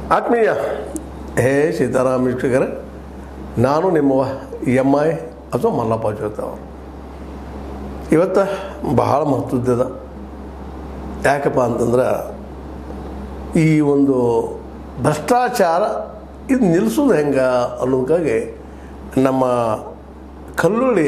ಆತ್ಮೀಯ ಹೇ ಸೀತಾರಾಮ ವೀಕ್ಷಕರೇ ನಾನು ನಿಮ್ಮ ಎಮ್ ಐ ಅಥವಾ ಮಲ್ಲಪ್ಪ ಜೋತ ಅವರು ಇವತ್ತು ಬಹಳ ಮಹತ್ವದ್ದದ ಯಾಕಪ್ಪ ಅಂತಂದ್ರೆ ಈ ಒಂದು ಭ್ರಷ್ಟಾಚಾರ ಇದು ನಿಲ್ಲಿಸೋದು ಹೆಂಗೆ ಅನ್ನೋದಕ್ಕಾಗಿ ನಮ್ಮ ಕಲ್ಲುಳ್ಳಿಯ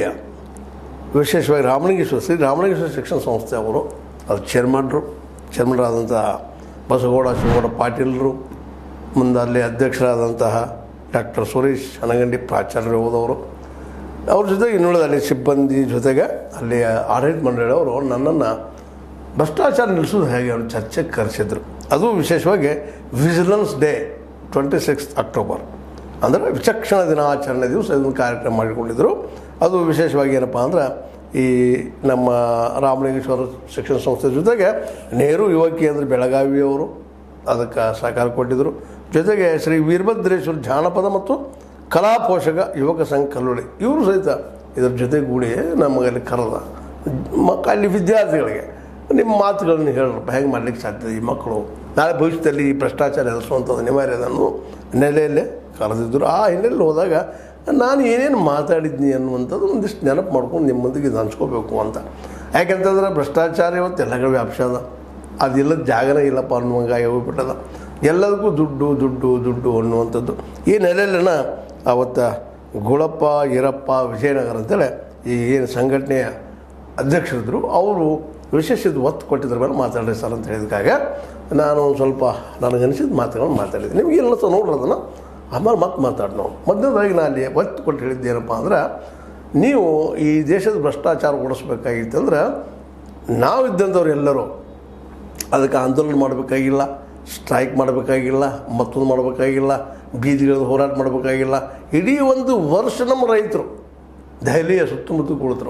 ವಿಶೇಷವಾಗಿ ರಾಮಲಿಂಗೇಶ್ವರ ಶ್ರೀ ರಾಮಲಿಂಗೇಶ್ವರ ಶಿಕ್ಷಣ ಸಂಸ್ಥೆ ಅವರು ಅದು ಚೇರ್ಮನ್ರು ಚೇರ್ಮನ್ರಾದಂಥ ಬಸಗೌಡ ಶಿವಗೌಡ ಪಾಟೀಲರು ಮುಂದೆ ಅಲ್ಲಿ ಅಧ್ಯಕ್ಷರಾದಂತಹ ಡಾಕ್ಟರ್ ಸುರೇಶ್ ಹನಗಂಡಿ ಪ್ರಾಚಾರ್ಯರು ಹೋದವರು ಅವ್ರ ಜೊತೆಗೆ ಇನ್ನುಳಿದ ಅಲ್ಲಿ ಸಿಬ್ಬಂದಿ ಜೊತೆಗೆ ಅಲ್ಲಿ ಆಡಳಿತ ಮಂಡಳಿಯವರು ನನ್ನನ್ನು ಭ್ರಷ್ಟಾಚಾರ ನಿಲ್ಲಿಸೋದು ಹೇಗೆ ಅವ್ರು ಚರ್ಚೆಗೆ ಕರೆಸಿದ್ರು ಅದು ವಿಶೇಷವಾಗಿ vigilance day twenty six October ಅಂದರೆ ವಿಚಕ್ಷಣ ದಿನಾಚರಣೆ ದಿವಸ ಇದನ್ನು ಕಾರ್ಯಕ್ರಮ ಮಾಡಿಕೊಂಡಿದ್ದರು ಅದು ವಿಶೇಷವಾಗಿ ಏನಪ್ಪ ಅಂದ್ರೆ ಈ ನಮ್ಮ ರಾಮಲಿಂಗೇಶ್ವರ ಶಿಕ್ಷಣ ಸಂಸ್ಥೆ ಜೊತೆಗೆ ನೆಹರು ಯುವ ಕೇಂದ್ರ ಬೆಳಗಾವಿಯವರು ಅದಕ್ಕೆ ಸಹಕಾರ ಕೊಟ್ಟಿದ್ದರು ಜೊತೆಗೆ ಶ್ರೀ ವೀರಭದ್ರೇಶ್ವರ ಜಾನಪದ ಮತ್ತು ಕಲಾ ಪೋಷಕ ಯುವಕ ಸಂಘ ಕಲ್ಲುಳಿ ಇವರು ಸಹಿತ ಇದ್ರ ಜೊತೆಗೂಡಿ ನಮಗಲ್ಲಿ ಕರೆದ ಮಕ್ಕ ಅಲ್ಲಿ ವಿದ್ಯಾರ್ಥಿಗಳಿಗೆ ನಿಮ್ಮ ಮಾತುಗಳನ್ನು ಹೇಳ್ರಪ್ಪ ಹೆಂಗೆ ಮಾಡ್ಲಿಕ್ಕೆ ಸಾಧ್ಯ ಈ ಮಕ್ಕಳು ನಾಳೆ ಭವಿಷ್ಯದಲ್ಲಿ ಈ ಭ್ರಷ್ಟಾಚಾರ ಎದುರಿಸುವಂಥದ್ದು ಅನಿವಾರ್ಯ ಅದನ್ನು ನೆಲೆಯಲ್ಲೇ ಕರೆದಿದ್ದರು ಆ ಹಿನ್ನೆಲೆಯಲ್ಲಿ ಹೋದಾಗ ನಾನು ಏನೇನು ಮಾತಾಡಿದ್ನಿ ಅನ್ನುವಂಥದ್ದು ಒಂದಿಷ್ಟು ನೆನಪು ಮಾಡ್ಕೊಂಡು ನಿಮ್ಮೊಂದಿಗೆ ಇದು ಹಂಚ್ಕೋಬೇಕು ಅಂತ ಯಾಕೆಂತಂದ್ರೆ ಭ್ರಷ್ಟಾಚಾರ ಇವತ್ತು ಎಲ್ಲ ಕಡೆ ವ್ಯಾಪ್ಸ್ಯದ ಅದಿಲ್ಲದ ಜಾಗನೇ ಇಲ್ಲಪ್ಪ ಅನ್ನುವಂಗಾಗಿ ಹೋಗ್ಬಿಟ್ಟದ ಎಲ್ಲದಕ್ಕೂ ದುಡ್ಡು ದುಡ್ಡು ದುಡ್ಡು ಅನ್ನುವಂಥದ್ದು ಈ ನೆಲೆಯಲ್ಲಿನ ಅವತ್ತ ಗುಳಪ್ಪ ಈರಪ್ಪ ವಿಜಯನಗರ ಅಂತೇಳಿ ಈ ಏನು ಸಂಘಟನೆಯ ಅಧ್ಯಕ್ಷರಿದ್ದರು ಅವರು ವಿಶೇಷದ ಒತ್ತು ಕೊಟ್ಟಿದ್ರ ಮೇಲೆ ಮಾತಾಡ್ರಿ ಸರ್ ಅಂತ ಹೇಳಿದಕ್ಕಾಗ ನಾನು ಒಂದು ಸ್ವಲ್ಪ ನನಗನ್ಸಿದ ಮಾತುಗಳನ್ನು ಮಾತಾಡಿದ್ದೆ ನಿಮ್ಗೆ ಎಲ್ಲ ಸಹ ನೋಡ್ರಿ ಅದನ್ನು ಆಮೇಲೆ ಮತ್ತೆ ಮಾತಾಡಿ ನಾವು ಮೊದಲನೇದಾಗಿ ನಾನು ಅಲ್ಲಿ ಒತ್ತು ಕೊಟ್ಟು ಹೇಳಿದ್ದೇನಪ್ಪ ಅಂದ್ರೆ ನೀವು ಈ ದೇಶದ ಭ್ರಷ್ಟಾಚಾರ ಓಡಿಸ್ಬೇಕಾಗಿತ್ತಂದ್ರೆ ನಾವಿದ್ದಂಥವ್ರು ಎಲ್ಲರೂ ಅದಕ್ಕೆ ಆಂದೋಲನ ಮಾಡಬೇಕಾಗಿಲ್ಲ ಸ್ಟ್ರೈಕ್ ಮಾಡಬೇಕಾಗಿಲ್ಲ ಮತ್ತೊಂದು ಮಾಡಬೇಕಾಗಿಲ್ಲ ಬೀದಿಗಳಲ್ಲಿ ಹೋರಾಟ ಮಾಡಬೇಕಾಗಿಲ್ಲ ಇಡೀ ಒಂದು ವರ್ಷ ನಮ್ಮ ರೈತರು ದೆಹಲಿಯ ಸುತ್ತಮುತ್ತ ಕುಳಿತರು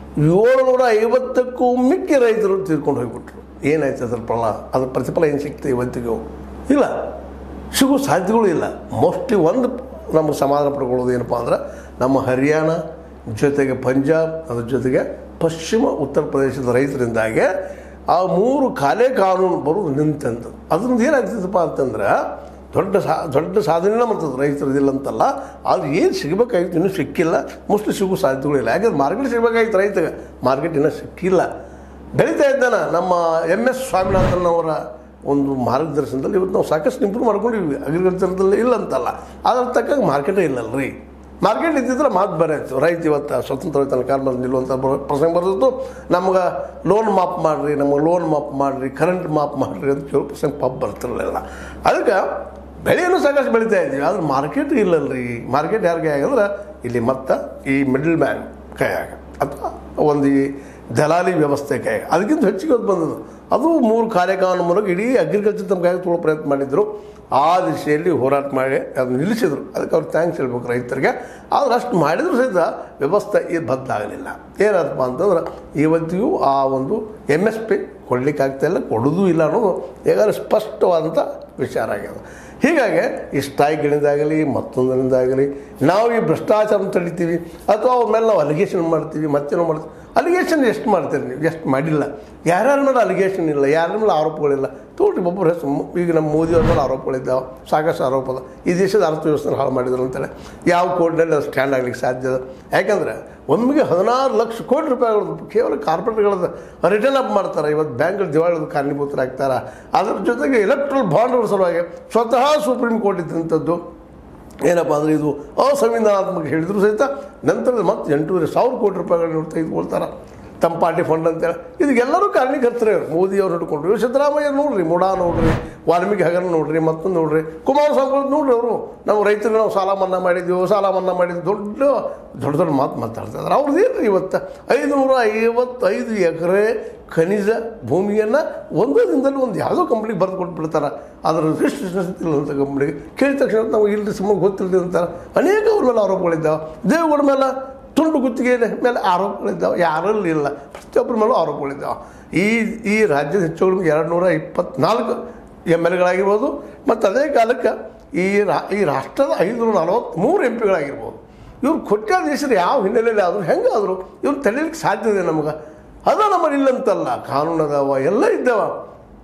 ಏಳುನೂರ ಐವತ್ತಕ್ಕೂ ಮಿಕ್ಕಿ ರೈತರು ತೀರ್ಕೊಂಡು ಹೋಗ್ಬಿಟ್ರು ಏನಾಯ್ತು ಅದ್ರ ಫಲ ಅದ್ರ ಪ್ರತಿಫಲ ಏನು ಸಿಗ್ತದೆ ಇವತ್ತಿಗೂ ಇಲ್ಲ ಸಿಗೋ ಸಾಧ್ಯಗಳು ಇಲ್ಲ ಮೋಸ್ಟ್ಲಿ ಒಂದು ನಮಗೆ ಸಮಾಧಾನ ಪಡ್ಕೊಳ್ಳೋದು ಏನಪ್ಪ ಅಂದ್ರೆ ನಮ್ಮ ಹರಿಯಾಣ ಜೊತೆಗೆ ಪಂಜಾಬ್ ಅದ್ರ ಜೊತೆಗೆ ಪಶ್ಚಿಮ ಉತ್ತರ ಪ್ರದೇಶದ ರೈತರಿಂದಾಗೆ ಆ ಮೂರು ಕಾಲೇ ಕಾನೂನು ಬರೋದು ನಿಂತಂತ ಅದ್ರಿಂದ ಏನಾಗ್ತದಪ್ಪ ಅಂತಂದ್ರೆ ದೊಡ್ಡ ಸಾ ದೊಡ್ಡ ಸಾಧನೆನ ಮಾಡ್ತದೆ ರೈತರದಿಲ್ಲ ಅಂತಲ್ಲ ಆದ್ರೆ ಏನು ಸಿಗಬೇಕಾಗಿತ್ತು ಇನ್ನೂ ಸಿಕ್ಕಿಲ್ಲ ಮೋಸ್ಟ್ಲಿ ಸಿಗೋ ಸಾಧ್ಯತೆಗಳಿಲ್ಲ ಯಾಕಂದ್ರೆ ಮಾರ್ಕೆಟ್ ಸಿಗಬೇಕಾಗಿತ್ತು ರೈತಗೆ ಮಾರ್ಕೆಟ್ ಇನ್ನೂ ಸಿಕ್ಕಿಲ್ಲ ಬೆಳೀತಾ ಇದ್ದಾನ ನಮ್ಮ ಎಮ್ ಎಸ್ ಸ್ವಾಮಿನಾಥನ್ ಅವರ ಒಂದು ಮಾರ್ಗದರ್ಶನದಲ್ಲಿ ಇವತ್ತು ನಾವು ಸಾಕಷ್ಟು ಇಂಪ್ರೂವ್ ಮಾಡ್ಕೊಂಡಿದ್ವಿ ಅಗ್ರಿಕಲ್ಚರ್ದಲ್ಲಿ ಇಲ್ಲ ಅಂತಲ್ಲ ಅದ್ರ ತಕ್ಕಂಗೆ ಮಾರ್ಕೆಟೇ ಇಲ್ಲಲ್ಲ ರೀ ಮಾರ್ಕೆಟ್ ಇದ್ದಿದ್ರೆ ಮಾತು ಬೇರೆ ಆಯಿತು ರೈತ ಇವತ್ತು ಸ್ವತಂತ್ರ ತನ್ನ ಕಾಲ ಮೇಲೆ ನಿಲ್ಲುವಂಥ ಬ- ಪ್ರಸಂಗ ಬರ್ತಿತ್ತು ನಮ್ಗೆ ಲೋನ್ ಮಾಪ್ ಮಾಡಿರಿ ನಮಗೆ ಲೋನ್ ಮಾಪ್ ಮಾಡಿರಿ ಕರೆಂಟ್ ಮಾಪ್ ಮಾಡಿರಿ ಅಂತ ಕೇಳೋ ಪ್ರಸಂಗ ಪಾಪ್ ಬರ್ತಿರಲಿಲ್ಲ ಅದಕ್ಕೆ ಬೆಳೆಯನ್ನು ಸಾಕಷ್ಟು ಬೆಳೀತಾ ಇದ್ದೀವಿ ಆದ್ರೆ ಮಾರ್ಕೆಟ್ ಇಲ್ಲಲ್ರಿ ಮಾರ್ಕೆಟ್ ಯಾರಿಗೆ ಆಗಂದ್ರೆ ಇಲ್ಲಿ ಮತ್ತೆ ಈ ಮಿಡಲ್ ಮ್ಯಾನ್ ಕೈಯಾಗ ಅಥವಾ ಒಂದು ಈ ದಲಾಲಿ ವ್ಯವಸ್ಥೆ ಕೈಯಾಗ ಅದಕ್ಕಿಂತ ಹೆಚ್ಚಿಗೆ ಅದು ಬಂದದ್ದು ಅದು ಮೂರು ಕಾರ್ಯಕಾಲ ಮೂಲಕ ಇಡೀ ಅಗ್ರಿಕಲ್ಚರ್ ತಮ್ಮ ಕೈಯಾಗ ತೊಗೊಳ್ಳೋ ಪ್ರಯತ್ನ ಮಾಡಿದ್ರು ಆ ದಿಶೆಯಲ್ಲಿ ಹೋರಾಟ ಮಾಡಿ ಅದನ್ನು ನಿಲ್ಲಿಸಿದ್ರು ಅದಕ್ಕೆ ಅವ್ರು ಥ್ಯಾಂಕ್ಸ್ ಹೇಳ್ಬೇಕು ರೈತರಿಗೆ ಆದ್ರೆ ಅಷ್ಟು ಮಾಡಿದ್ರು ಸಹಿತ ವ್ಯವಸ್ಥೆ ಇದು ಬದಲಾಗಲಿಲ್ಲ ಏನಾದಪ್ಪ ಅಂತಂದ್ರೆ ಇವತ್ತಿಗೂ ಆ ಒಂದು ಎಮ್ ಎಸ್ ಪಿ ಕೊಡ್ಲಿಕ್ಕೆ ಆಗ್ತಾಯಿಲ್ಲ ಕೊಡೋದೂ ಇಲ್ಲ ಅನ್ನೋದು ಈಗಾಗಲೇ ಸ್ಪಷ್ಟವಾದಂಥ ವಿಚಾರ ಆಗ್ಯದ ಹೀಗಾಗಿ ಈ ಸ್ಟ್ರೈಕ್ಗಳಿಂದಾಗಲಿ ಮತ್ತೊಂದರಿಂದಾಗಲಿ ನಾವು ಈ ಭ್ರಷ್ಟಾಚಾರ ತಡಿತೀವಿ ಅಥವಾ ಅವ್ರ ಮೇಲೆ ನಾವು ಅಲಿಗೇಷನ್ ಮಾಡ್ತೀವಿ ಮತ್ತೇನೋ ಮಾಡ್ತೀವಿ ಅಲಿಗೇಷನ್ ಎಷ್ಟು ಮಾಡ್ತೀರಿ ನೀವು ಎಷ್ಟು ಮಾಡಿಲ್ಲ ಯಾರ್ಯಾರ ಮೇಲೆ ಅಲಿಗೇಷನ್ ಇಲ್ಲ ಯಾರ ಮೇಲೆ ಆರೋಪಗಳಿಲ್ಲ ತೋಟಿ ಒಬ್ಬರು ಹೆಸರು ಈಗ ನಮ್ಮ ಮೋದಿ ಅವ್ರ ಮೇಲೆ ಆರೋಪಗಳಿದ್ದಾವೆ ಸಾಕಷ್ಟು ಆರೋಪ ಅದ ಈ ದೇಶದ ಅರ್ಥವ್ಯವಸ್ಥೆ ಹಾಳು ಮಾಡಿದ್ರು ಅಂತೇಳಿ ಯಾವ ಕೋರ್ಟ್ನಲ್ಲಿ ಅದು ಸ್ಟ್ಯಾಂಡ್ ಆಗ್ಲಿಕ್ಕೆ ಸಾಧ್ಯ ಅದ ಯಾಕಂದ್ರೆ ಒಮ್ಮೆಗೆ ಹದಿನಾರು ಲಕ್ಷ ಕೋಟಿ ರೂಪಾಯಿಗಳು ಕೇವಲ ಕಾರ್ಪೊರೇಟ್ಗಳದ್ದು ರಿಟರ್ನ್ ಅಪ್ ಮಾಡ್ತಾರೆ ಇವತ್ತು ಬ್ಯಾಂಕ್ಗಳು ದಿವಾಳಿದ ಕಾರಣೀಭೂತರಾಗ್ತಾರೆ ಅದರ ಜೊತೆಗೆ ಎಲೆಕ್ಟ್ರಲ್ ಬಾಂಡ್ಗಳ ಸಲುವಾಗಿ ಸ್ವತಃ ಸುಪ್ರೀಂ ಕೋರ್ಟ್ ಇದ್ದಂಥದ್ದು ಏನಪ್ಪ ಅಂದರೆ ಇದು ಅಸಂವಿಧಾನಾತ್ಮಕ ಹೇಳಿದ್ರು ಸಹಿತ ನಂತರದ ಮತ್ತೆ ಎಂಟೂವರೆ ಸಾವಿರ ಕೋಟಿ ರೂಪಾಯಿಗಳನ್ನ ಇವ್ರು ತೆಗೆದುಕೊಳ್ತಾರೆ ತಮ್ಮ ಪಾರ್ಟಿ ಫಂಡ್ ಅಂತೇಳಿ ಇದಕ್ಕೆಲ್ಲರೂ ಕಾರಣೀಕರ್ತರೆ ಮೋದಿ ಅವ್ರು ಹಿಡ್ಕೊಂಡ್ರು ಇವ್ರು ಸಿದ್ದರಾಮಯ್ಯ ನೋಡ್ರಿ ಮುಡಾ ನೋಡ್ರಿ ವಾಲ್ಮೀಕಿ ಹಗರಣ ನೋಡ್ರಿ ಮತ್ತೊಂದು ನೋಡ್ರಿ ಕುಮಾರಸ್ವಾಮಿ ನೋಡ್ರಿ ಅವರು ನಾವು ರೈತರಿಗೆ ನಾವು ಸಾಲ ಮನ್ನಾ ಮಾಡಿದ್ದೀವಿ ಸಾಲ ಮನ್ನಾ ಮಾಡಿದ್ವಿ ದೊಡ್ಡ ದೊಡ್ಡ ದೊಡ್ಡ ಮಾತು ಮಾತಾಡ್ತಾ ಇದ್ದಾರೆ ಅವ್ರದ್ದು ಏನು ಇವತ್ತು ಐದುನೂರ ಐವತ್ತೈದು ಎಕರೆ ಖನಿಜ ಭೂಮಿಯನ್ನು ಒಂದೇ ದಿನದಲ್ಲಿ ಒಂದು ಯಾವುದೋ ಕಂಪ್ನಿಗೆ ಬರೆದು ಕೊಟ್ಬಿಡ್ತಾರೆ ಅದರ ರಿಜಿಸ್ಟ್ರೇಷನ್ ಇಲ್ಲಂಥ ಕಂಪ್ನಿಗೆ ಕೇಳಿದ ತಕ್ಷಣ ನಾವು ಇಲ್ಲಿ ಸುಮ್ಮನೆ ಗೊತ್ತಿಲ್ಲದೆ ಅಂತಾರೆ ಅನೇಕ ಅವ್ರ ಮೇಲೆ ಆರೋಪಗಳಿದ್ದಾವೆ ದೇವಗಳ ಮೇಲೆ ತುಂಡು ಗುತ್ತಿಗೆ ಮೇಲೆ ಆರೋಪಗಳಿದ್ದಾವೆ ಯಾರಲ್ಲಿ ಇಲ್ಲ ಪ್ರತಿಯೊಬ್ಬರ ಮೇಲೂ ಆರೋಪಗಳಿದ್ದಾವೆ ಈ ಈ ರಾಜ್ಯದ ಹೆಚ್ಚು ಕಡಿಮೆ ಎರಡು ನೂರ ಇಪ್ಪತ್ನಾಲ್ಕು ಎಮ್ ಎಲ್ ಎಗಳಾಗಿರ್ಬೋದು ಮತ್ತು ಅದೇ ಕಾಲಕ್ಕೆ ಈ ರಾ ಈ ರಾಷ್ಟ್ರದ ಐದುನೂರ ನಲವತ್ತ್ಮೂರು ಎಂ ಪಿಗಳಾಗಿರ್ಬೋದು ಇವ್ರು ಕೊಟ್ಟಾಧೀಶರು ಯಾವ ಹಿನ್ನೆಲೆಯಲ್ಲಿ ಆದರೂ ಹೆಂಗೆ ಆದರು ಇವ್ರು ತಡೀಲಿಕ್ಕೆ ಸಾಧ್ಯ ಇದೆ ನಮಗೆ ಅದ ನಮ್ಮಲ್ಲಿ ಇಲ್ಲಂತಲ್ಲ ಕಾನೂನು ಅದಾವ ಎಲ್ಲ ಇದ್ದಾವ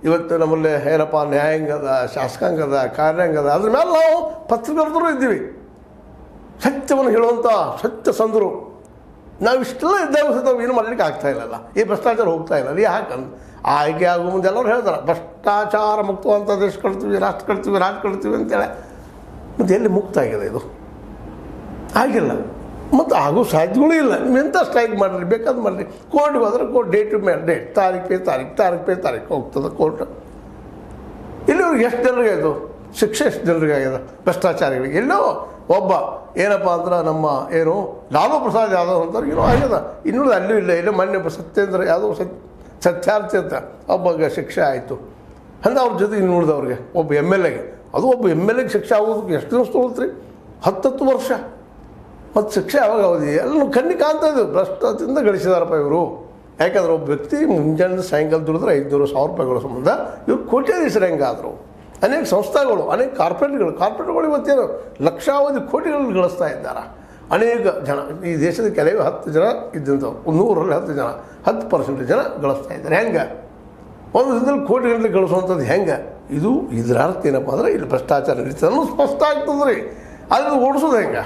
ಇವತ್ತು ನಮ್ಮಲ್ಲಿ ಏನಪ್ಪ ನ್ಯಾಯಾಂಗದ ಶಾಸಕಾಂಗದ ಕಾರ್ಯಾಂಗದ ಅದ್ರ ಮೇಲೆ ನಾವು ಪತ್ರಕರ್ತರು ಇದ್ದೀವಿ ಸತ್ಯವನ್ನು ಹೇಳುವಂಥ ಸತ್ಯ ಸಂದರು ನಾವು ಇಷ್ಟೆಲ್ಲ ಇದ್ದಾಗ ಸಹ ನಾವು ಏನು ಮಾಡಲಿಕ್ಕೆ ಆಗ್ತಾ ಇಲ್ಲಲ್ಲ ಈ ಭ್ರಷ್ಟಾಚಾರ ಹೋಗ್ತಾ ಇಲ್ಲ ಯಾಕೆ ಆಯ್ಕೆ ಆಗುವ ಮುಂದೆ ಎಲ್ಲರೂ ಹೇಳ್ತಾರೆ ಭ್ರಷ್ಟಾಚಾರ ಮುಕ್ತವಂತ ದೇಶ ಕಟ್ತೀವಿ ರಾಷ್ಟ್ರ ಕಟ್ತೀವಿ ರಾಜ್ಯ ಕಟ್ತೀವಿ ಅಂತೇಳಿ ಮತ್ತು ಎಲ್ಲಿ ಮುಕ್ತ ಆಗಿದೆ ಇದು ಆಗಿಲ್ಲ ಮತ್ತು ಆಗೋ ಸಾಧ್ಯಗಳೂ ಇಲ್ಲ ನೀವು ಎಂಥ ಸ್ಟ್ರೈಕ್ ಮಾಡಿರಿ ಬೇಕಾದ್ ಮಾಡಿರಿ ಕೋರ್ಟ್ಗೆ ಹೋದ್ರೆ ಕೋರ್ಟ್ ಡೇಟ್ ಮೇಲೆ ಡೇಟ್ ತಾರೀಕು ಪೇ ತಾರೀಕು ತಾರೀಕು ಪೇ ತಾರೀಕು ಹೋಗ್ತದೆ ಕೋರ್ಟ್ ಇಲ್ಲಿವ್ರಿಗೆ ಎಷ್ಟು ಜನರಿಗೆ ಇದು ಶಿಕ್ಷೆ ಎಷ್ಟು ಜನರಿಗೆ ಆಗಿದೆ ಭ್ರಷ್ಟಾಚಾರಿಗಳಿಗೆ ಎಲ್ಲೋ ಒಬ್ಬ ಏನಪ್ಪ ಅಂದ್ರೆ ನಮ್ಮ ಏನು ಲಾಲು ಪ್ರಸಾದ್ ಯಾದವ್ ಅಂತವ್ರಿಗೆ ಏನೋ ಆಗ್ಯದ ಇನ್ನೂ ಅಲ್ಲೂ ಇಲ್ಲ ಇಲ್ಲ ಮೊನ್ನೆ ಒಬ್ಬ ಸತ್ಯೇಂದ್ರ ಯಾದವ್ ಸತ್ ಸತ್ಯಾರ್ಥಿ ಅಂತ ಒಬ್ಬಗೆ ಶಿಕ್ಷೆ ಆಯಿತು ಅಂದ್ರೆ ಅವ್ರ ಜೊತೆ ಇನ್ನು ಉಳಿದವ್ರಿಗೆ ಒಬ್ಬ ಎಮ್ ಎಲ್ ಎಗೆ ಅದು ಒಬ್ಬ ಎಮ್ ಎಲ್ ಎಗೆ ಶಿಕ್ಷೆ ಆಗೋದಕ್ಕೆ ಎಷ್ಟು ದಿವಸ ತೊಗೊಳ್ತ್ರಿ ಹತ್ತತ್ತು ವರ್ಷ ಮತ್ತು ಶಿಕ್ಷೆ ಯಾವಾಗ ಅವಧಿ ಎಲ್ಲ ಕಣ್ಣಿಗೆ ಕಾಣ್ತಾ ಇದ್ದು ಭ್ರಷ್ಟದಿಂದ ಗಳಿಸಿದಾರಪ್ಪ ಇವರು ಯಾಕಂದ್ರೆ ಒಬ್ಬ ವ್ಯಕ್ತಿ ಮುಂಜಾನೆ ಸಾಯಂಕಾಲ ದುಡಿದ್ರೆ ಐದುನೂರು ಸಾವಿರ ರೂಪಾಯಿಗಳ ಸಂಬಂಧ ಇವ್ರು ಕೋಟ್ಯಾಧೀಶರು ಹೆಂಗಾದರು ಅನೇಕ ಸಂಸ್ಥೆಗಳು ಅನೇಕ ಕಾರ್ಪೊರೇಟ್ಗಳು ಕಾರ್ಪೊರೇಟ್ಗಳು ಇವತ್ತೇನು ಲಕ್ಷಾವಧಿ ಕೋಟಿಗಳನ್ನು ಗಳಿಸ್ತಾ ಇದ್ದಾರೆ ಅನೇಕ ಜನ ಈ ದೇಶದ ಕೆಲವೇ ಹತ್ತು ಜನ ಇದ್ದಂಥವ್ರು ನೂರಲ್ಲಿ ಹತ್ತು ಜನ ಹತ್ತು ಪರ್ಸೆಂಟ್ ಜನ ಗಳಿಸ್ತಾ ಇದ್ದಾರೆ ಹೆಂಗೆ ಒಂದು ದಿನದಲ್ಲಿ ಕೋಟಿ ಗಂಟೆ ಗಳಿಸುವಂಥದ್ದು ಹೆಂಗೆ ಇದು ಇದರ ಅರ್ಥ ಏನಪ್ಪ ಅಂದ್ರೆ ಇಲ್ಲಿ ಭ್ರಷ್ಟಾಚಾರ ನಡೀತದೆ ಅನ್ನೋದು ಸ್ಪಷ್ಟ ಆಗ್ತದೆ ರೀ ಅದನ್ನು ಓಡಿಸೋದು ಹೆಂಗೆ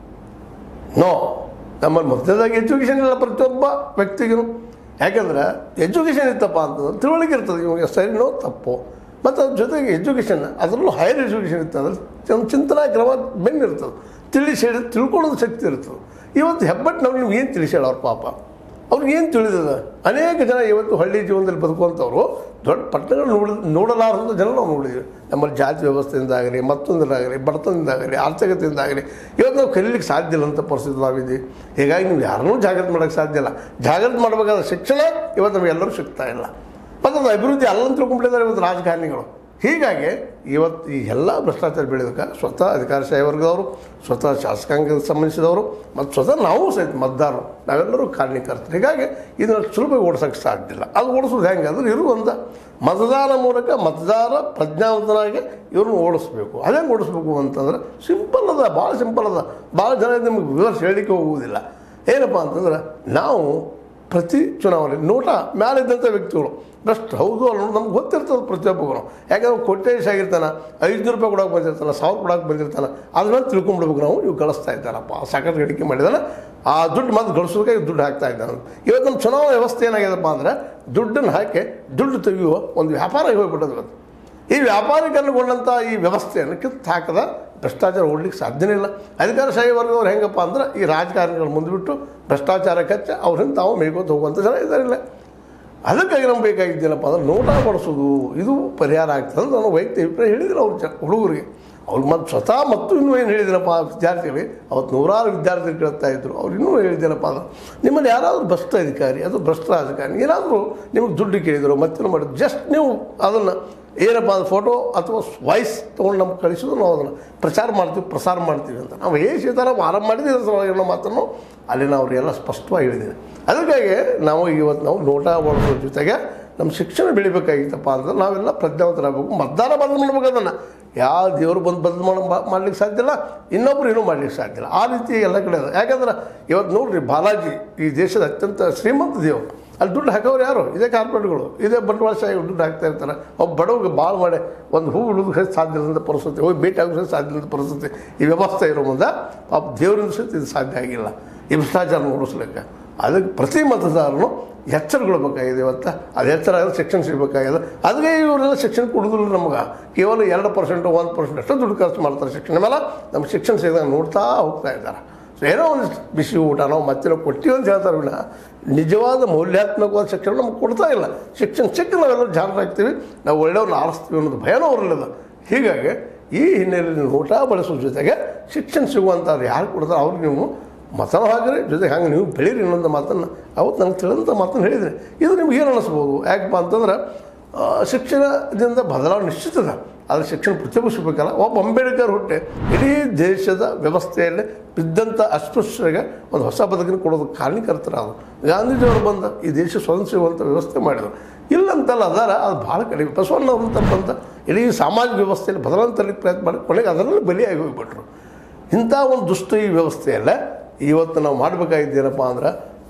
ನೋ ನಮ್ಮಲ್ಲಿ ಮೊದಲದಾಗಿ ಎಜುಕೇಷನ್ ಇಲ್ಲ ಪ್ರತಿಯೊಬ್ಬ ವ್ಯಕ್ತಿಗೂ ಯಾಕಂದ್ರೆ ಎಜುಕೇಷನ್ ಇತ್ತಪ್ಪ ಅಂತಂದ್ರೆ ತಿಳುವಳಿಕೆ ಇರ್ತದೆ ಇವಾಗ ಸರಿನೋ ತಪ್ಪು ಮತ್ತು ಅದ್ರ ಜೊತೆಗೆ ಎಜುಕೇಷನ್ ಅದರಲ್ಲೂ ಹೈಯರ್ ಎಜುಕೇಷನ್ ಇರ್ತದೆ ಒಂದು ಚಿಂತನಾ ಕ್ರಮ ಬೆನ್ನಿರ್ತದೆ ತಿಳಿಸಿ ಹೇಳಿ ತಿಳ್ಕೊಳ್ಳೋದು ಶಕ್ತಿ ಇರ್ತದೆ ಇವತ್ತು ಹೆಬ್ಬಟ್ಟು ನಾವು ನಿಮ್ಗೆ ಏನು ತಿಳಿಸಿ ಹೇಳೋರು ಪಾಪ ಅವ್ರಿಗೆ ಏನು ತಿಳಿದದ ಅನೇಕ ಜನ ಇವತ್ತು ಹಳ್ಳಿ ಜೀವನದಲ್ಲಿ ಬದುಕುವಂಥವ್ರು ದೊಡ್ಡ ಪಟ್ಟಣಗಳು ನೋಡ ನೋಡಲಾರದಂಥ ಜನ ನಾವು ನೋಡಿದ್ದೀವಿ ನಮ್ಮಲ್ಲಿ ಜಾತಿ ವ್ಯವಸ್ಥೆಯಿಂದಾಗಲಿ ಮತ್ತೊಂದರಾಗಲಿ ಬಡತನದಿಂದಾಗಲಿ ಆರ್ಥಿಕತೆಯಿಂದಾಗಲಿ ಇವತ್ತು ನಾವು ಕಲೀಲಿಕ್ಕೆ ಸಾಧ್ಯ ಇಲ್ಲ ಅಂತ ಪರಿಸ್ಥಿತಿ ನಾವಿದ್ದೀವಿ ಹೀಗಾಗಿ ನೀವು ಯಾರನ್ನೂ ಜಾಗ್ರತೆ ಮಾಡೋಕ್ಕೆ ಸಾಧ್ಯ ಇಲ್ಲ ಜಾಗ್ರತೆ ಮಾಡಬೇಕಾದ ಶಿಕ್ಷಣ ಇವತ್ತು ನಮಗೆಲ್ಲರೂ ಸಿಗ್ತಾ ಇಲ್ಲ ಮತ್ತು ಅದು ಅಭಿವೃದ್ಧಿ ಅಲ್ಲ ಅಂತ ತಿಳ್ಕೊಂಡಿದ್ದಾರೆ ಇವತ್ತು ರಾಜಕಾರಣಿಗಳು ಹೀಗಾಗಿ ಇವತ್ತು ಈ ಎಲ್ಲ ಭ್ರಷ್ಟಾಚಾರ ಬೆಳೆದಕ್ಕೆ ಸ್ವತಃ ಅಧಿಕಾರಶಾಹಿ ವರ್ಗದವರು ಸ್ವತಃ ಶಾಸಕಾಂಗಕ್ಕೆ ಸಂಬಂಧಿಸಿದವರು ಮತ್ತು ಸ್ವತಃ ನಾವು ಸಹಿತ ಮತದಾರರು ನಾವೆಲ್ಲರೂ ಕಾರಣೀಕರ್ತರು ಹೀಗಾಗಿ ಇದನ್ನು ಸುಲಭ ಓಡಿಸೋಕ್ಕೆ ಸಾಧ್ಯ ಇಲ್ಲ ಅದು ಓಡಿಸೋದು ಹೆಂಗೆ ಅಂದ್ರೆ ಇರುವಂಥ ಮತದಾನ ಮೂಲಕ ಮತದಾರ ಪ್ರಜ್ಞಾವಂತನಾಗಿ ಇವ್ರನ್ನ ಓಡಿಸ್ಬೇಕು ಅದೇಂಗೆ ಓಡಿಸ್ಬೇಕು ಅಂತಂದ್ರೆ ಸಿಂಪಲ್ ಅದ ಭಾಳ ಸಿಂಪಲ್ ಅದ ಭಾಳ ಜನ ನಿಮಗೆ ವಿವರಿಸಿ ಹೇಳಲಿಕ್ಕೆ ಹೋಗುವುದಿಲ್ಲ ಏನಪ್ಪ ಅಂತಂದ್ರೆ ನಾವು ಪ್ರತಿ ಚುನಾವಣೆ ನೋಟ ಮ್ಯಾಲಿದ್ದಂಥ ವ್ಯಕ್ತಿಗಳು ಭ್ರಷ್ಟ ಹೌದು ಅನ್ನೋದು ನಮ್ಗೆ ಗೊತ್ತಿರ್ತದೆ ಪ್ರತಿಯೊಬ್ಬರು ಯಾಕಂದ್ರೆ ಕೊಟ್ಟೇಶ್ ಆಗಿರ್ತಾನೆ ಐದುನೂರು ರೂಪಾಯಿ ಕೊಡೋಕೆ ಬಂದಿರ್ತಾನೆ ಸಾವಿರ ಕೊಡೋಕೆ ಬಂದಿರ್ತಾನೆ ಅದ್ರಲ್ಲಿ ತಿಳ್ಕೊಂಬಿಡ್ಬೇಕು ನಾವು ಇವು ಗಳಿಸ್ತಾ ಇದ್ದಾರಪ್ಪ ಸಾಕಷ್ಟು ಗಳಿಕೆ ಮಾಡಿದಾನೆ ಆ ದುಡ್ಡು ಮತ್ತೆ ಗಳಿಸೋದಕ್ಕೆ ದುಡ್ಡು ಹಾಕ್ತಾ ಇದ್ದಾನೆ ಇವತ್ತು ನಮ್ಮ ಚುನಾವಣಾ ವ್ಯವಸ್ಥೆ ಏನಾಗ್ಯದಪ್ಪ ಅಂದ್ರೆ ದುಡ್ಡನ್ನು ಹಾಕಿ ದುಡ್ಡು ತೆಗೆಯುವ ಒಂದು ವ್ಯಾಪಾರ ಹೋಗ್ಬಿಟ್ಟದು ಇವತ್ತು ಈ ವ್ಯಾಪಾರೀಕರಣಗೊಂಡಂಥ ಈ ವ್ಯವಸ್ಥೆಯನ್ನು ಕಿತ್ತು ಹಾಕದ ಭ್ರಷ್ಟಾಚಾರ ಓಡ್ಲಿಕ್ಕೆ ಸಾಧ್ಯನೇ ಇಲ್ಲ ಅಧಿಕಾರಶಾಹಿ ವರ್ಗದವ್ರು ಹೆಂಗಪ್ಪ ಅಂದ್ರೆ ಈ ರಾಜಕಾರಣಿಗಳು ಮುಂದ್ಬಿಟ್ಟು ಭ್ರಷ್ಟಾಚಾರ ಕಚ್ಚ ಅವ್ರಿಂದ ತಾವು ಮೇಯ್ಕೋತ ಹೋಗುವಂಥ ಜನ ಇದ್ದಾರಿಲ್ಲ ಅದಕ್ಕಾಗಿ ನಮ್ಗೆ ಬೇಕಾಗಿದ್ದೇನಪ್ಪ ಅಂದ್ರೆ ನೋಟ ಬಡಿಸೋದು ಇದು ಪರಿಹಾರ ಆಗ್ತದೆ ಅಂತ ನಾನು ವೈಯಕ್ತಿಕ ಅಭಿಪ್ರಾಯ ಹೇಳಿದ್ರು ಅವ್ರು ಜ ಹುಡುಗರಿಗೆ ಅವ್ರು ಮತ್ತು ಸ್ವತಃ ಮತ್ತು ಇನ್ನೂ ಏನು ಹೇಳಿದ್ದೀನಪ್ಪ ವಿದ್ಯಾರ್ಥಿಗಳಿಗೆ ಅವತ್ತು ನೂರಾರು ವಿದ್ಯಾರ್ಥಿಗಳು ಕೇಳ್ತಾ ಇದ್ರು ಅವ್ರು ಇನ್ನೂ ಹೇಳಿದ್ದೇನಪ್ಪ ಅಂದ್ರೆ ನಿಮ್ಮಲ್ಲಿ ಯಾರಾದರೂ ಭ್ರಷ್ಟ ಅಧಿಕಾರಿ ಅದು ಭ್ರಷ್ಟ ರಾಜಕಾರಣಿ ಏನಾದರೂ ನಿಮಗೆ ದುಡ್ಡು ಕೇಳಿದ್ರು ಮತ್ತೇನು ಮಾಡಿದ್ರು ಜಸ್ಟ್ ನೀವು ಅದನ್ನು ಏನಪ್ಪ ಅದು ಫೋಟೋ ಅಥವಾ ವಾಯ್ಸ್ ತೊಗೊಂಡು ನಮ್ಗೆ ಕಳಿಸೋದು ನಾವು ಅದನ್ನು ಪ್ರಚಾರ ಮಾಡ್ತೀವಿ ಪ್ರಸಾರ ಮಾಡ್ತೀವಿ ಅಂತ ನಾವು ಏ ಸೀತಾರಾಮ್ ಆರಂಭ ಮಾಡಿದ್ದೀವಿ ಅದ್ರ ಸಲುವಾಗಿ ಅನ್ನೋ ಮಾತನ್ನು ಅಲ್ಲಿ ನಾವು ಅವರಿಗೆಲ್ಲ ಸ್ಪಷ್ಟವಾಗಿ ಹೇಳಿದ್ದೀವಿ ಅದಕ್ಕಾಗಿ ನಾವು ಇವತ್ತು ನಾವು ನೋಟ ಓಡೋದ್ರ ಜೊತೆಗೆ ನಮ್ಮ ಶಿಕ್ಷಣ ಬೆಳಿಬೇಕಾಗಿತ್ತಪ್ಪ ಅಂದ್ರೆ ನಾವೆಲ್ಲ ಪ್ರಜ್ಞಾವಂತರಾಗಬೇಕು ಮತದಾನ ಬದಲು ಮಾಡ್ಬೇಕು ಅದನ್ನು ಯಾವ ದೇವರು ಬಂದು ಬದಲು ಮಾಡ ಮಾಡ್ಲಿಕ್ಕೆ ಸಾಧ್ಯ ಇಲ್ಲ ಇನ್ನೊಬ್ರು ಏನೂ ಮಾಡ್ಲಿಕ್ಕೆ ಸಾಧ್ಯ ಇಲ್ಲ ಆ ರೀತಿ ಎಲ್ಲ ಕಡೆ ಅದ ಯಾಕಂದ್ರೆ ಇವತ್ತು ನೋಡ್ರಿ ಬಾಲಾಜಿ ಈ ದೇಶದ ಅತ್ಯಂತ ಶ್ರೀಮಂತ ದೇವರು ಅಲ್ಲಿ ದುಡ್ಡು ಹಾಕೋರು ಯಾರು ಇದೇ ಕಾರ್ಪೊರೇಟ್ಗಳು ಇದೇ ಬಂಡವಾಳಶಾಹಿಗಳು ದುಡ್ಡು ಹಾಕ್ತಾ ಇರ್ತಾರೆ ಒಬ್ಬ ಬಡವ್ರಿಗೆ ಭಾಳ ಮಾಡಿ ಒಂದು ಹೂ ಉಳಿದು ಸಾಧ್ಯ ಇಲ್ಲದ ಪರಿಸ್ಥಿತಿ ಹೋಗಿ ಭೇಟಿ ಆಗೋದು ಸಾಧ್ಯ ಇಲ್ಲದ ಪರಿಸ್ಥಿತಿ ಈ ವ್ಯವಸ್ಥೆ ಇರೋ ಮುಂದೆ ಪಾಪ ದೇವರಿಂದ ಸಹಿತ ಇದು ಸಾಧ್ಯ ಆಗಿಲ್ಲ ಈ ಭ್ರಷ್ಟಾಚಾರ ಓಡಿಸ್ಲಿಕ್ಕೆ ಅದಕ್ಕೆ ಪ್ರತಿ ಮತದಾರನು ಎಚ್ಚರಗೊಳ್ಬೇಕಾಗಿದೆ ಇವತ್ತು ಅದು ಎಚ್ಚರ ಆದ್ರೆ ಶಿಕ್ಷಣ ಸಿಗಬೇಕಾಗಿದೆ ಅದಕ್ಕೆ ಇವರೆಲ್ಲ ಶಿಕ್ಷಣ ಕೊಡೋದಿಲ್ಲ ನಮ್ಗೆ ಕೇವಲ ಎರಡು ಪರ್ಸೆಂಟು ಒಂದು ಪರ್ಸೆಂಟ್ ಅಷ್ಟು ದುಡ್ಡು ಖರ್ಚು ಮಾಡ್ತಾರೆ ಶಿಕ್ಷಣ ಮೇಲೆ ನಮ್ಗೆ ಶಿಕ್ಷಣ ಸಿಗದಾಗ ನೋಡ್ತಾ ಹೋಗ್ತಾ ಇದ್ದಾರೆ ಸೊ ಏನೋ ಒಂದು ಬಿಸಿ ಊಟನೋ ಮತ್ತೇನೋ ಕೊಟ್ಟಿವಿ ಅಂತ ಹೇಳ್ತಾರೆ ವಿನ ನಿಜವಾದ ಮೌಲ್ಯಾತ್ಮಕವಾದ ಶಿಕ್ಷಣ ನಮ್ಗೆ ಕೊಡ್ತಾ ಇಲ್ಲ ಶಿಕ್ಷಣ ಸಿಕ್ಕ ನಾವೆಲ್ಲರೂ ಜಾಗರಾಗ್ತೀವಿ ನಾವು ಒಳ್ಳೆಯವ್ರನ್ನ ಆರಿಸ್ತೀವಿ ಅನ್ನೋದು ಭಯನೂ ಅವರಲ್ಲಿದೆ ಹೀಗಾಗಿ ಈ ಹಿನ್ನೆಲೆಯಲ್ಲಿ ನೀವು ಊಟ ಬಳಸೋ ಜೊತೆಗೆ ಶಿಕ್ಷಣ ಸಿಗುವಂಥವ್ರು ಯಾರು ಕೊಡ್ತಾರೆ ಅವ್ರಿಗೆ ನೀವು ಮತನೂ ಹಾಕಿರಿ ಜೊತೆಗೆ ಹಂಗೆ ನೀವು ಬೆಳೀರಿ ಇನ್ನೊಂದು ಮಾತನ್ನು ಅವತ್ತು ನನಗೆ ತಿಳಿದಂಥ ಮಾತನ್ನು ಹೇಳಿದರೆ ಇದು ನಿಮ್ಗೆ ಏನು ಅನ್ನಿಸ್ಬೋದು ಯಾಕಪ್ಪ ಅಂತಂದ್ರೆ ಆ, ಶಿಕ್ಷಣದಿಂದ ಬದಲಾವಣೆ ನಿಶ್ಚಿತದ ಆದರೆ ಶಿಕ್ಷಣ ಪ್ರತಿಭಟಿಸಬೇಕಲ್ಲ ಒಬ್ಬ ಅಂಬೇಡ್ಕರ್ ಹುಟ್ಟೆ ಇಡೀ ದೇಶದ ವ್ಯವಸ್ಥೆಯಲ್ಲಿ ಬಿದ್ದಂಥ ಅಸ್ಪೃಶ್ಯರಿಗೆ ಒಂದು ಹೊಸ ಬದುಕಿನ ಕೊಡೋದಕ್ಕೆ ಕಾರಣೀಕರ್ತರಾದರು ಗಾಂಧೀಜಿಯವರು ಬಂದ ಈ ದೇಶ ಸ್ವತಂತ್ರ ಸಿಗುವಂಥ ವ್ಯವಸ್ಥೆ ಮಾಡಿದರು ಇಲ್ಲಂತಲ್ಲ ಅದಾರ ಅದು ಭಾಳ ಕಡಿಮೆ ಬಸವಣ್ಣವ್ರು ತಪ್ಪಂತ ಇಡೀ ಸಾಮಾಜಿಕ ವ್ಯವಸ್ಥೆಯಲ್ಲಿ ಬದಲಾವಣೆ ತರಲಿಕ್ಕೆ ಪ್ರಯತ್ನ ಮಾಡಿ ಕೊನೆಗೆ ಅದರಲ್ಲಿ ಬಲಿಯಾಗಿ ಹೋಗ್ಬಿಟ್ರು ಇಂಥ ಒಂದು ದುಷ್ಟ ಈ ವ್ಯವಸ್ಥೆಯಲ್ಲ ಇವತ್ತು ನಾವು ಮಾಡಬೇಕಾಗಿದ್ದೇನಪ್ಪ ಅಂದ್ರೆ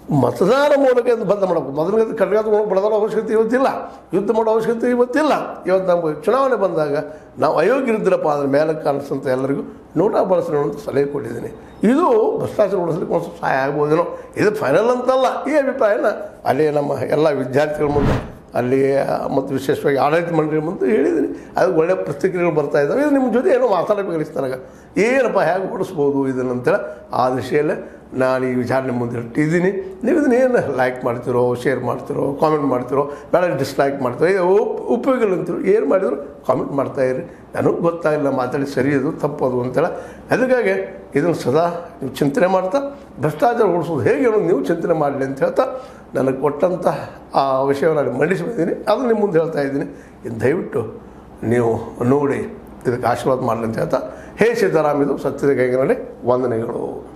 ಮತದಾನ ಮೂಲಕ ಇದು ಬಂದ್ ಮಾಡಬೇಕು ಮೊದಲಿಗೆ ಖಡ್ಗ ತಗೊಂಡು ಬಡದಾಡೋ ಅವಶ್ಯಕತೆ ಇವತ್ತಿಲ್ಲ ಯುದ್ಧ ಮಾಡೋ ಅವಶ್ಯಕತೆ ಇವತ್ತಿಲ್ಲ ಇವತ್ತು ನಮಗೆ ಚುನಾವಣೆ ಬಂದಾಗ ನಾವು ಅಯೋಗ್ಯರಿದ್ದರಪ್ಪ ಅದ್ರ ಮೇಲೆ ಕಾಣಿಸ್ತಂತ ಎಲ್ಲರಿಗೂ ನೋಟಾ ಬಳಸೋಣ ಅಂತ ಸಲಹೆ ಕೊಟ್ಟಿದ್ದೀನಿ ಇದು ಭ್ರಷ್ಟಾಚಾರ ಉಳಿಸ್ಲಿಕ್ಕೆ ಒಂದು ಸ್ವಲ್ಪ ಸಹಾಯ ಆಗ್ಬೋದೇನೋ ಇದು ಫೈನಲ್ ಅಂತಲ್ಲ ಈ ಅಭಿಪ್ರಾಯನ ಅಲ್ಲಿ ನಮ್ಮ ಎಲ್ಲ ವಿದ್ಯಾರ್ಥಿಗಳ ಮುಂದೆ ಅಲ್ಲಿ ಮತ್ತು ವಿಶೇಷವಾಗಿ ಆಡಳಿತ ಮಂಡಳಿ ಮುಂದೆ ಹೇಳಿದ್ದೀನಿ ಅದು ಒಳ್ಳೆಯ ಪ್ರತಿಕ್ರಿಯೆಗಳು ಬರ್ತಾ ಇದ್ದಾವೆ ಇದು ನಿಮ್ಮ ಜೊತೆ ಏನೋ ಮಾತಾಡಬೇಕು ನನಗೆ ಏನಪ್ಪ ಹೇಗೆ ಓಡಿಸ್ಬೋದು ಇದನ್ನು ಅಂತೇಳಿ ಆ ದಿಶೆಯಲ್ಲೇ ನಾನು ಈ ವಿಚಾರಣೆ ಮುಂದೆ ಇಟ್ಟಿದ್ದೀನಿ ನೀವು ಇದನ್ನ ಏನು ಲೈಕ್ ಮಾಡ್ತಿರೋ ಶೇರ್ ಮಾಡ್ತಿರೋ ಕಾಮೆಂಟ್ ಮಾಡ್ತಿರೋ ಬೇಡ ಡಿಸ್ಲೈಕ್ ಮಾಡ್ತಿರೋ ಇದು ಉಪ್ ಉಪಯೋಗ ಇಲ್ಲ ಅಂತಿರೋ ಏನು ಮಾಡಿದ್ರು ಕಾಮೆಂಟ್ ಮಾಡ್ತಾಯಿರಿ ನನಗೆ ಗೊತ್ತಾಗಿಲ್ಲ ಮಾತಾಡಿ ಸರಿ ಅದು ತಪ್ಪದು ಅಂತೇಳಿ ಅದಕ್ಕಾಗಿ ಇದನ್ನು ಸದಾ ನೀವು ಚಿಂತನೆ ಮಾಡ್ತಾ ಭ್ರಷ್ಟಾಚಾರ ಓಡಿಸೋದು ಹೇಗೆ ಅನ್ನೋದು ನೀವು ಚಿಂತನೆ ಮಾಡಲಿ ಅಂತ ಹೇಳ್ತಾ ನನಗೆ ಕೊಟ್ಟಂಥ ಆ ವಿಷಯವನ್ನು ನಾನು ಮಂಡಿಸಿ ಬಂದೀನಿ ಅದು ನಿಮ್ಮ ಮುಂದೆ ಹೇಳ್ತಾ ಇದ್ದೀನಿ ಇದು ದಯವಿಟ್ಟು ನೀವು ನೋಡಿ ಇದಕ್ಕೆ ಆಶೀರ್ವಾದ ಮಾಡಲಿ ಅಂತ ಹೇಳ್ತಾ ಹೇ ಸಿದ್ದರಾಮ್ ಇದು ಸತ್ಯದ ಕೈಗಳಲ್ಲಿ ವಂದನೆಗಳು